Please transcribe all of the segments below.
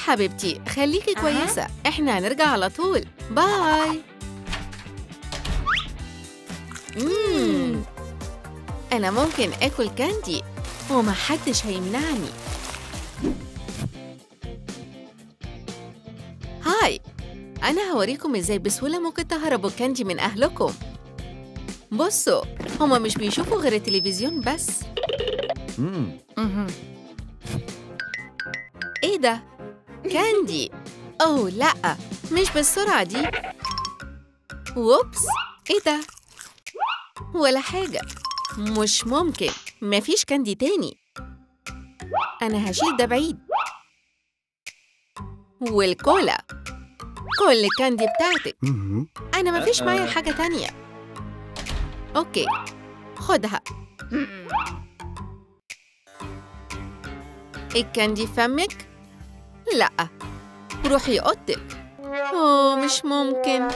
حبيبتي خليكي كويسة احنا هنرجع على طول باي مم. أنا ممكن آكل كاندي ومحدش هيمنعني هاي أنا هوريكم إزاي بسهولة ممكن تهربوا الكاندي من أهلكم بصوا هما مش بيشوفوا غير التلفزيون بس إيه ده؟ كاندي أوه لأ مش بالسرعة دي ووبس إيه ده؟ ولا حاجة مش ممكن مفيش كاندي تاني أنا هشيل ده بعيد والكولا كل الكاندي بتاعتك أنا مفيش معايا حاجة تانية أوكي خدها الكاندي في فمك؟ لأ روحي أوضتك أوه مش ممكن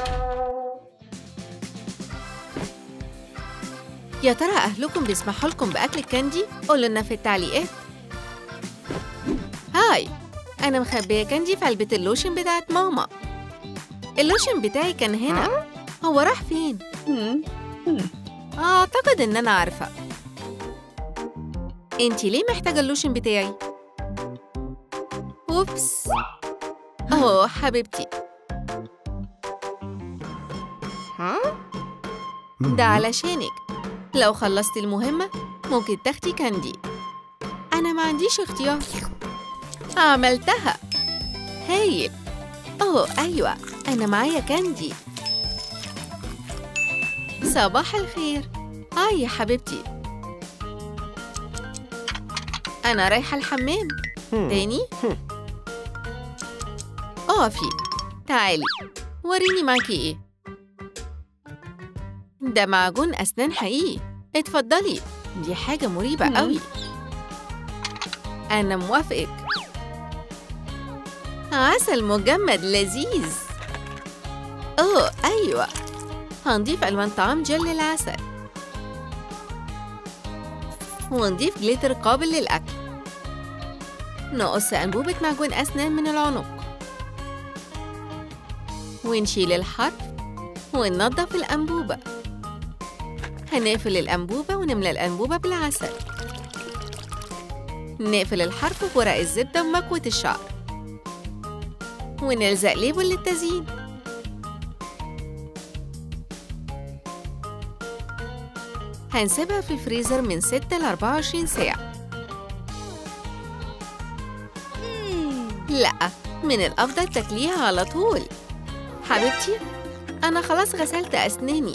يا ترى أهلكم بيسمحوا لكم بأكل الكاندي؟ قولوا لنا في التعليقات هاي أنا مخبية كاندي في علبة اللوشن بتاعت ماما اللوشن بتاعي كان هنا هو راح فين؟ أعتقد إن أنا عارفة أنتي ليه محتاجة اللوشن بتاعي؟ أوبس أوه حبيبتي ده علشانك لو خلصتي المهمة ممكن تاخدي كاندي أنا ما عنديش اختيار عملتها هايل أوه أيوة أنا معايا كاندي صباح الخير هاي يا حبيبتي أنا رايحة الحمام تاني اقفي تعالي وريني معاكي ايه ده معجون أسنان حقيقي اتفضلي دي حاجة مريبة مم. قوي أنا موافقك عسل مجمد لذيذ أوه أيوة هنضيف ألوان طعام جل العسل ونضيف جليتر قابل للأكل نقص أنبوبة معجون أسنان من العنق ونشيل الحرف وننضف الأنبوبة هنقفل الأنبوبة ونملى الأنبوبة بالعسل نقفل الحرف بورق الزبدة ومكوة الشعر ونلزق ليبل للتزيين هنسيبها في الفريزر من 6 ل 24 ساعة لأ من الأفضل تاكليها على طول حبيبتي أنا خلاص غسلت أسناني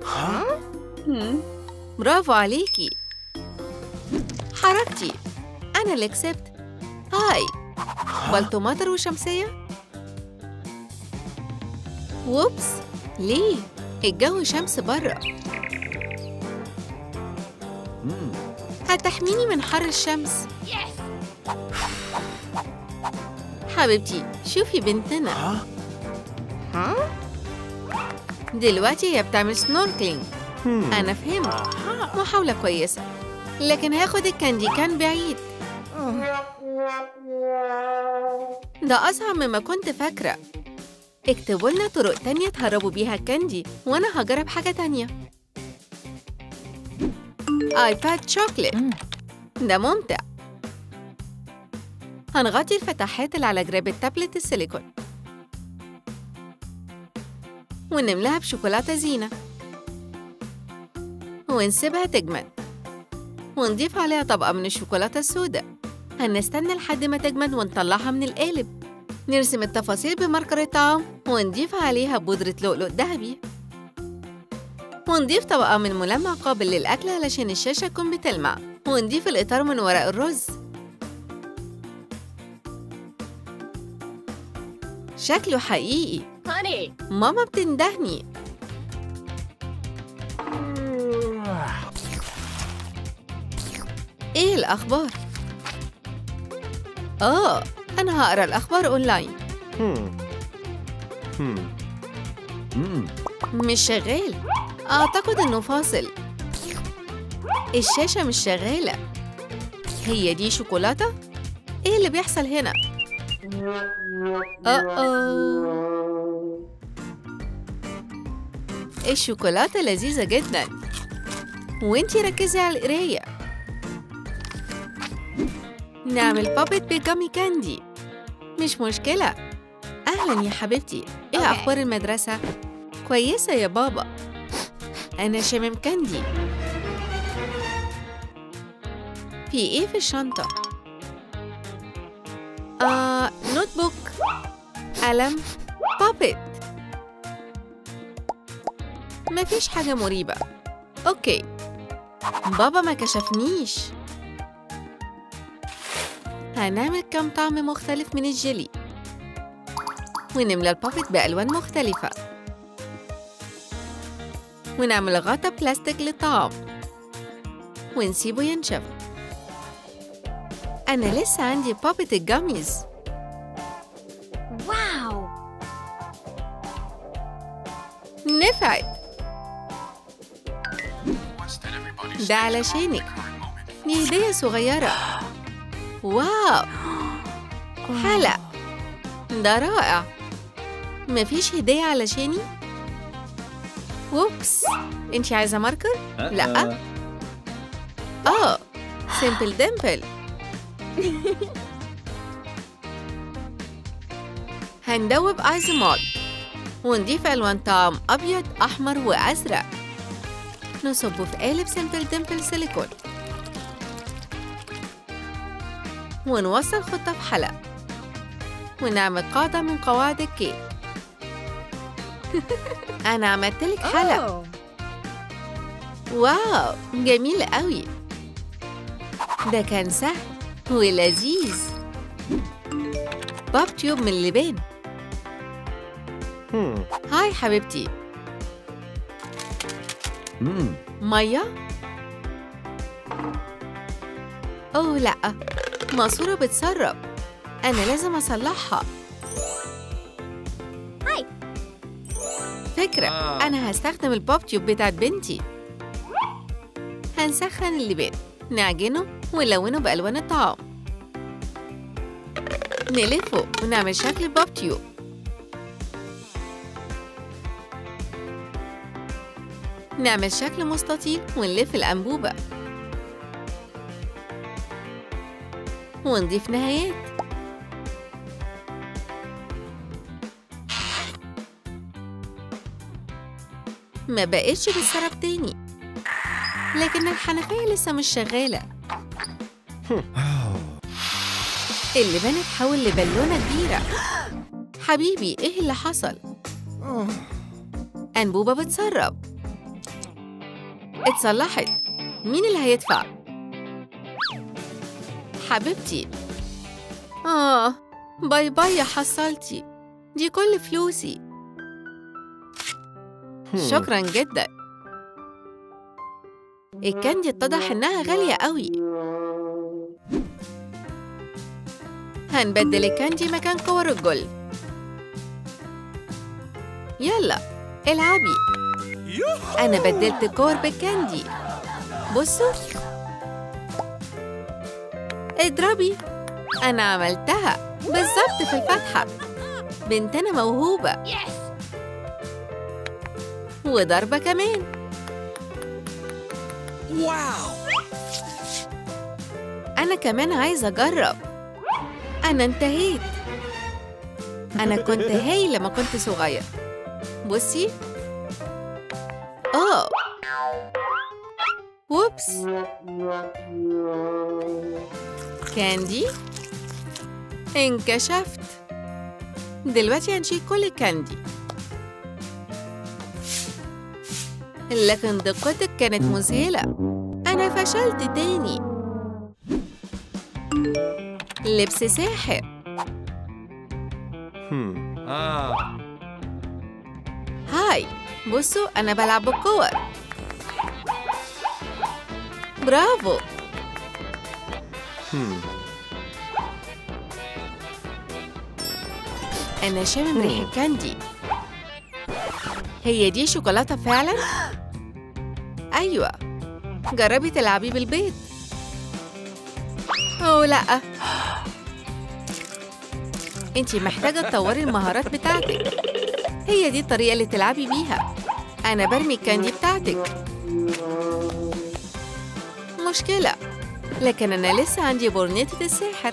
برافو عليكي حركتي أنا اللي كسبت هاي بلطو وشمسية ووبس ليه الجو شمس برا هتحميني من حر الشمس حبيبتي شوفي بنتنا دلوقتي هي بتعمل سنوركلينج أنا فهمت محاولة كويسة لكن هاخد الكاندي كان بعيد ده أصعب مما كنت فاكرة اكتبوا لنا طرق تانية تهربوا بيها الكاندي وأنا هجرب حاجة تانية آيباد شوكليت ده ممتع هنغطي الفتحات اللي على جراب التابلت السيليكون ونملاها بشوكولاتة زينة ونسيبها تجمد ونضيف عليها طبقة من الشوكولاتة السوداء هنستنى لحد ما تجمد ونطلعها من القالب نرسم التفاصيل بماركر الطعام ونضيف عليها بودرة لؤلؤ ذهبي ونضيف طبقة من ملمع قابل للأكل علشان الشاشة تكون بتلمع ونضيف الإطار من ورق الرز شكله حقيقي Honey. ماما بتندهني ايه الاخبار اه انا هقرا الاخبار اونلاين مش شغال اعتقد انه فاصل الشاشه مش شغاله هي دي شوكولاته ايه اللي بيحصل هنا أوه الشوكولاتة لذيذة جدا وانتي ركزي على القراية نعمل بابت بجامي كاندي مش مشكلة أهلا يا حبيبتي إيه أوكي. أخبار المدرسة؟ كويسة يا بابا أنا شامم كاندي في إيه في الشنطة؟ آه نوت بوك قلم بابت مفيش حاجة مريبة أوكي بابا ما كشفنيش هنعمل كم طعم مختلف من الجيلي ونملى البابت بألوان مختلفة ونعمل غطا بلاستيك للطعام ونسيبه ينشف أنا لسه عندي بابت الجاميز واو نفعت ده علشانك دي هدية صغيرة واو حلق ده رائع مفيش هدية علشاني؟ ووبس انتي عايزة ماركر؟ لا اه سيمبل ديمبل هندوب ايزمول ونضيف الوان طعم ابيض احمر وازرق نصبه في قالب سيمبل ديمبل سيليكون ونوصل خطة في حلق ونعمل قاعدة من قواعد الكيك أنا عملت لك حلق أوه. واو جميل قوي ده كان سهل ولذيذ باب تيوب من اللبان هاي حبيبتي مية؟ أوه لأ ماسورة بتسرب أنا لازم أصلحها هاي. فكرة آه. أنا هستخدم البوب تيوب بتاعت بنتي هنسخن اللبان نعجنه ونلونه بألوان الطعام نلفه ونعمل شكل البوب تيوب نعمل شكل مستطيل ونلف الأنبوبة ونضيف نهايات ما بقتش بتسرب تاني لكن الحنفية لسه مش شغالة اللبان اتحول لبالونة كبيرة حبيبي ايه اللي حصل؟ أنبوبة بتسرب اتصلحت مين اللي هيدفع؟ حبيبتي آه باي باي يا حصلتي دي كل فلوسي شكرا جدا الكاندي اتضح إنها غالية قوي هنبدل الكاندي مكان كور الجولف يلا العبي أنا بدلت الكور بالكاندي بصوا اضربي أنا عملتها بالظبط في الفتحة بنتنا موهوبة وضربة كمان واو أنا كمان عايزة أجرب أنا انتهيت أنا كنت هايل لما كنت صغير بصي أوه ووبس كاندي انكشفت دلوقتي هنشيل كل الكاندي لكن دقتك كانت مذهلة أنا فشلت تاني لبس ساحر آه هاي بصوا أنا بلعب بالكور برافو أنا شامم ريحة كاندي هي دي شوكولاتة فعلا؟ أيوة جربي تلعبي بالبيض أوه لأ انت محتاجة تطوري المهارات بتاعتك هي دي الطريقة اللي تلعبي بيها أنا برمي الكاندي بتاعتك مشكلة لكن أنا لسه عندي بورنيتة الساحر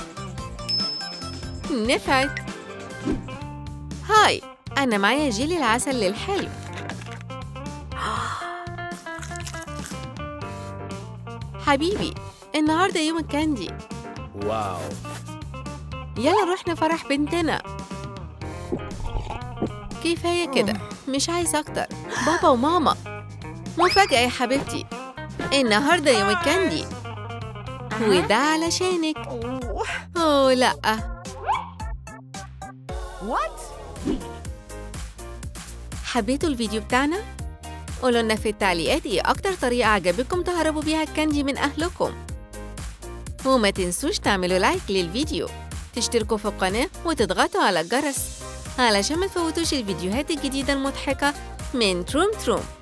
نفعت هاي أنا معايا جيلي العسل للحلو حبيبي النهاردة يوم الكاندي واو يلا نروح نفرح بنتنا كفاية كده مش عايز أكتر بابا وماما مفاجأة يا حبيبتي النهاردة يوم الكاندي وده علشانك أوه لأ What? حبيتوا الفيديو بتاعنا؟ قولوا لنا في التعليقات ايه أكتر طريقة عجبتكم تهربوا بيها الكاندي من أهلكم وما تنسوش تعملوا لايك للفيديو تشتركوا في القناة وتضغطوا على الجرس علشان ما تفوتوش الفيديوهات الجديدة المضحكة من تروم تروم